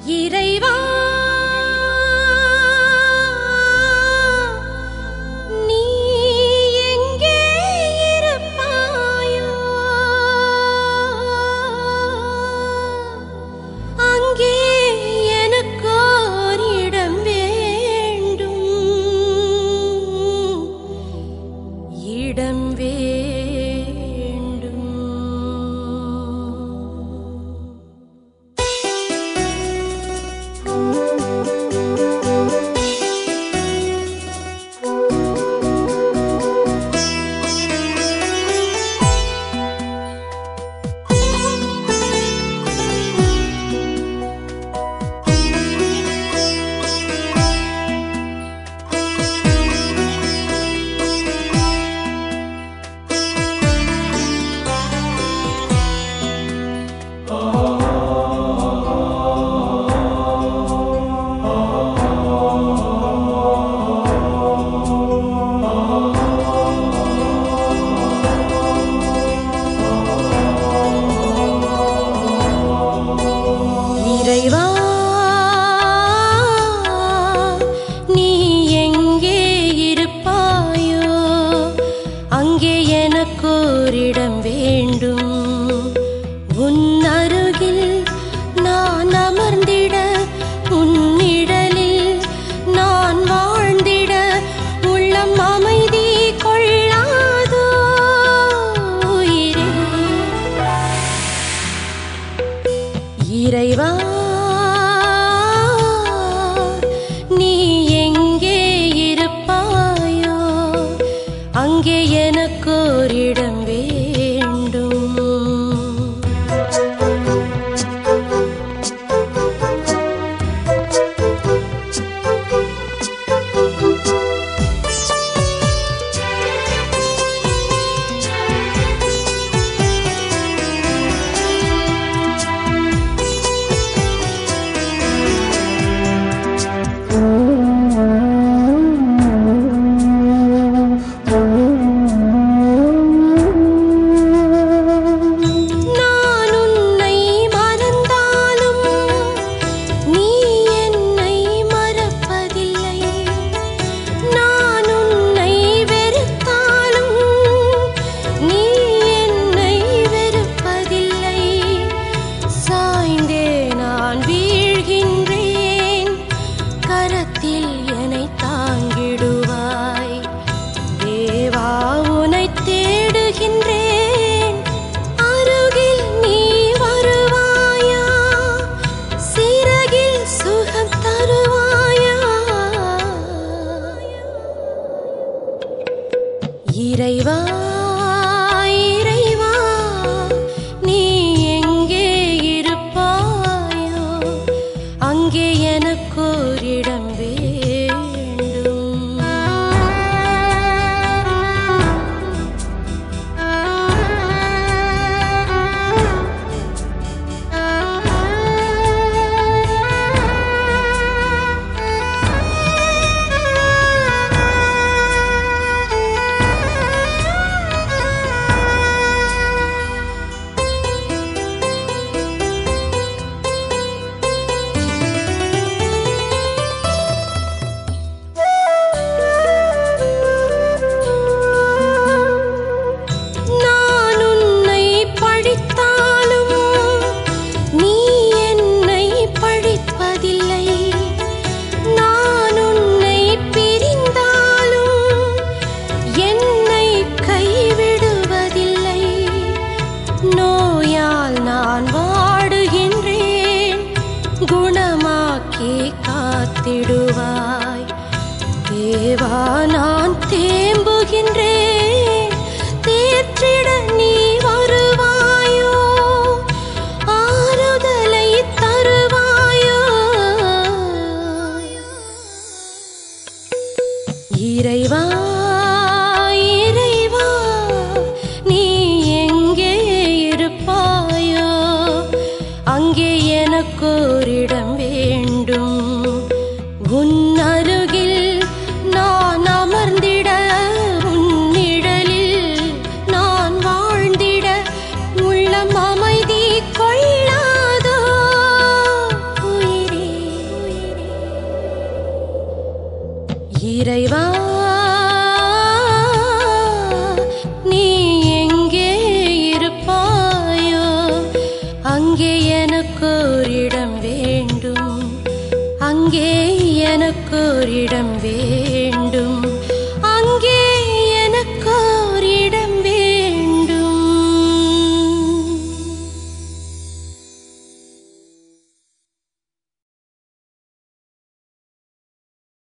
இறைவா நீ எங்கே இருப்பாயோ அங்கே எனக்கோர் இடம் வேண்டும் இடம் வேண்டும் இறைவா நீ எங்கே இருப்பாயோ அங்கே எனக்கோரிடம் வேண்டும் உன் அருகில் நான் அமர்ந்திட உன்னிடலில் நான் வாழ்ந்திட உள்ளம் அமைதி கொள்ளாதோ உயிரே இறைவா நீ எங்கே இருப்பாயோ அங்கே எனக்கோரிடம் வேண்டும் நான் உன்னை மறந்தாலும் நீ என்னை மறப்பதில்லை நான் உன்னை வெறுத்தாலும் நீ என்னை வெறுப்பதில்லை சாய்ந்தே நான் வீழ்கின்றேன் கரத்தில் என்னை தாங்கிடுவாய் தேவா உனை தேடுகின்றேன் அருகில் நீ வருவாயா சிறகில் சுகம் தருவாயா இறைவா இறைவா நீ எங்கே இருப்பாயோ அங்கே எனக்கோரிடம் நான் உன்னை படித்தாலும் நீ என்னை படிப்பதில்லை நான் உன்னை பிரிந்தாலும் என்னை கைவிடுவதில்லை நோயால் நான் வாடுகின்றேன் குணமாக்கி காத்திடுவாய் தேவா நான் தேம்புகின்றேன் தேற்றிட நீ வருவாயோ ஆறுதலை தருவாயோ இறைவா இறைவா நீ எங்கே இருப்பாயோ அங்கே எனக்கோரிடம் வேண்டும் உன் அருகில் நான் அமர்ந்திட உள்ளம் அமைதி கொள்ளாதோ உயிரே இறைவா நீ எங்கே இருப்பாயோ அங்கே எனக்கு ஒரு இடம் வேண்டும் அங்கே எனக்கு ஒரு இடம் வேண்டும்